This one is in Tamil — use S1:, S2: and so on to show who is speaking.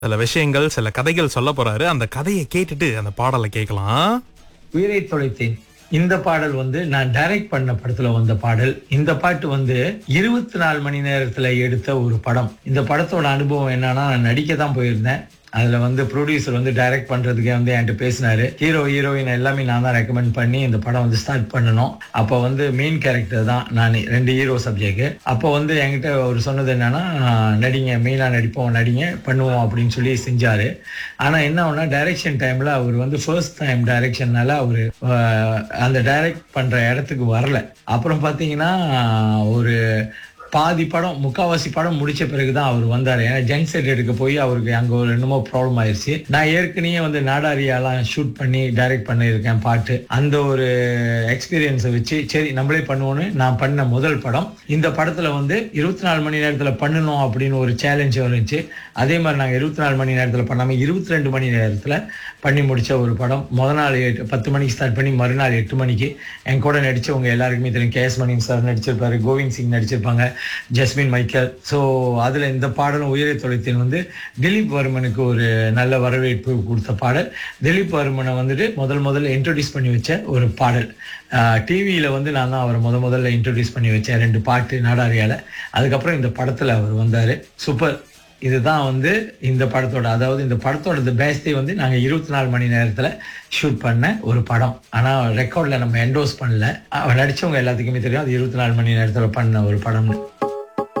S1: சில விஷயங்கள் சில கதைகள் சொல்ல போறாரு அந்த கதையை கேட்டுட்டு அந்த பாடலை கேட்கலாம்
S2: உயிரை தொலைத்தேன் இந்த பாடல் வந்து நான் டைரக்ட் பண்ண படத்துல வந்த பாடல் இந்த பாட்டு வந்து இருபத்தி நாலு மணி நேரத்துல எடுத்த ஒரு படம் இந்த படத்தோட அனுபவம் என்னன்னா நான் நடிக்க தான் போயிருந்தேன் அதுல வந்து ப்ரொடியூசர் வந்து டைரக்ட் பண்றதுக்கே வந்து என்கிட்ட பேசினாரு ஹீரோ ஹீரோயின் எல்லாமே நான் தான் ரெக்கமெண்ட் பண்ணி இந்த படம் வந்து ஸ்டார்ட் பண்ணணும் அப்போ வந்து மெயின் கேரக்டர் தான் நான் ரெண்டு ஹீரோ சப்ஜெக்ட் அப்போ வந்து என்கிட்ட அவர் சொன்னது என்னன்னா நடிங்க மெயினா நடிப்போம் நடிங்க பண்ணுவோம் அப்படின்னு சொல்லி செஞ்சாரு ஆனா என்ன ஒன்னா டைரக்ஷன் டைம்ல அவர் வந்து ஃபர்ஸ்ட் டைம் டைரக்ஷன்னால அவரு அஹ், அந்த டைரக்ட் பண்ற இடத்துக்கு வரல அப்புறம் பாத்தீங்கன்னா ஒரு பாதி படம் முக்காவாசி படம் முடிச்ச பிறகுதான் அவர் வந்தாரு ஏன்னா ஜங்க் செட் எடுக்க போய் அவருக்கு அங்க ஒரு என்னமோ ப்ராப்ளம் ஆயிருச்சு நான் ஏற்கனவே வந்து நாடாரியாலாம் ஷூட் பண்ணி டைரக்ட் பண்ணியிருக்கேன் பாட்டு அந்த ஒரு எக்ஸ்பீரியன்ஸை வச்சு சரி நம்மளே பண்ணுவோன்னு நான் பண்ண முதல் படம் இந்த படத்துல வந்து இருபத்தி நாலு மணி நேரத்துல பண்ணணும் அப்படின்னு ஒரு சேலஞ்ச் இருந்துச்சு அதே மாதிரி நாங்க இருபத்தி நாலு மணி நேரத்துல பண்ணாம இருபத்தி ரெண்டு மணி நேரத்துல பண்ணி முடிச்ச ஒரு படம் முத நாள் எட்டு பத்து மணிக்கு ஸ்டார்ட் பண்ணி மறுநாள் எட்டு மணிக்கு என் கூட நடிச்சவங்க எல்லாருக்குமே தெரியும் கே எஸ் மணி சார் நடிச்சிருப்பாரு கோவிந்த் சிங் நடிச்சிருப்பாங்க ஜஸ்மின் மைக்கேல் ஸோ அதுல இந்த பாடலும் உயிரை தொலைத்தேன் வந்து திலீப் வர்மனுக்கு ஒரு நல்ல வரவேற்பு கொடுத்த பாடல் திலீப் வர்மனை வந்துட்டு முதல் முதல்ல இன்ட்ரோடியூஸ் பண்ணி வச்ச ஒரு பாடல் டிவியில வந்து நான் தான் அவரை முத முதல்ல இன்ட்ரோடியூஸ் பண்ணி வச்சேன் ரெண்டு பாட்டு நாடாரியால அதுக்கப்புறம் இந்த படத்துல அவர் வந்தாரு சூப்பர் இதுதான் வந்து இந்த படத்தோட அதாவது இந்த படத்தோட இந்த பேஸ்டே வந்து நாங்க இருபத்தி நாலு மணி நேரத்துல ஷூட் பண்ண ஒரு படம் ஆனா ரெக்கார்ட்ல நம்ம என்டோஸ் பண்ணல அவர் நடிச்சவங்க எல்லாத்துக்குமே தெரியும் அது இருபத்தி நாலு மணி நேரத்துல பண்ண ஒரு படம்னு